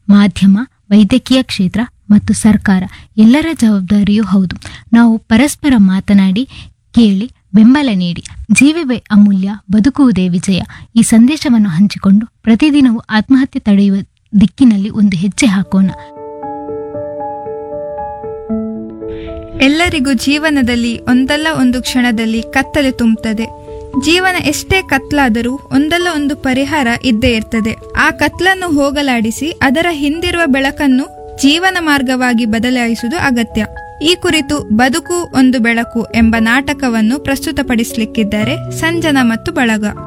ಮಾಧ್ಯಮ ವೈದ್ಯಕೀಯ ಕ್ಷೇತ್ರ ಮತ್ತು ಸರ್ಕಾರ ಎಲ್ಲರ ಜವಾಬ್ದಾರಿಯೂ ಹೌದು ನಾವು ಪರಸ್ಪರ ಮಾತನಾಡಿ ಕೇಳಿ ಬೆಂಬಲ ನೀಡಿ ಜೀವವೇ ಅಮೂಲ್ಯ ಬದುಕುವುದೇ ವಿಜಯ ಈ ಸಂದೇಶವನ್ನು ಹಂಚಿಕೊಂಡು ಪ್ರತಿದಿನವೂ ಆತ್ಮಹತ್ಯೆ ತಡೆಯುವ ದಿಕ್ಕಿನಲ್ಲಿ ಒಂದು ಹೆಜ್ಜೆ ಹಾಕೋಣ ಎಲ್ಲರಿಗೂ ಜೀವನದಲ್ಲಿ ಒಂದಲ್ಲ ಒಂದು ಕ್ಷಣದಲ್ಲಿ ಕತ್ತಲೆ ತುಂಬುತ್ತದೆ ಜೀವನ ಎಷ್ಟೇ ಕತ್ಲಾದರೂ ಒಂದಲ್ಲ ಒಂದು ಪರಿಹಾರ ಇದ್ದೇ ಇರ್ತದೆ ಆ ಕತ್ಲನ್ನು ಹೋಗಲಾಡಿಸಿ ಅದರ ಹಿಂದಿರುವ ಬೆಳಕನ್ನು ಜೀವನ ಮಾರ್ಗವಾಗಿ ಬದಲಾಯಿಸುವುದು ಅಗತ್ಯ ಈ ಕುರಿತು ಬದುಕು ಒಂದು ಬೆಳಕು ಎಂಬ ನಾಟಕವನ್ನು ಪ್ರಸ್ತುತಪಡಿಸಲಿಕ್ಕಿದ್ದಾರೆ ಸಂಜನಾ ಮತ್ತು ಬಳಗ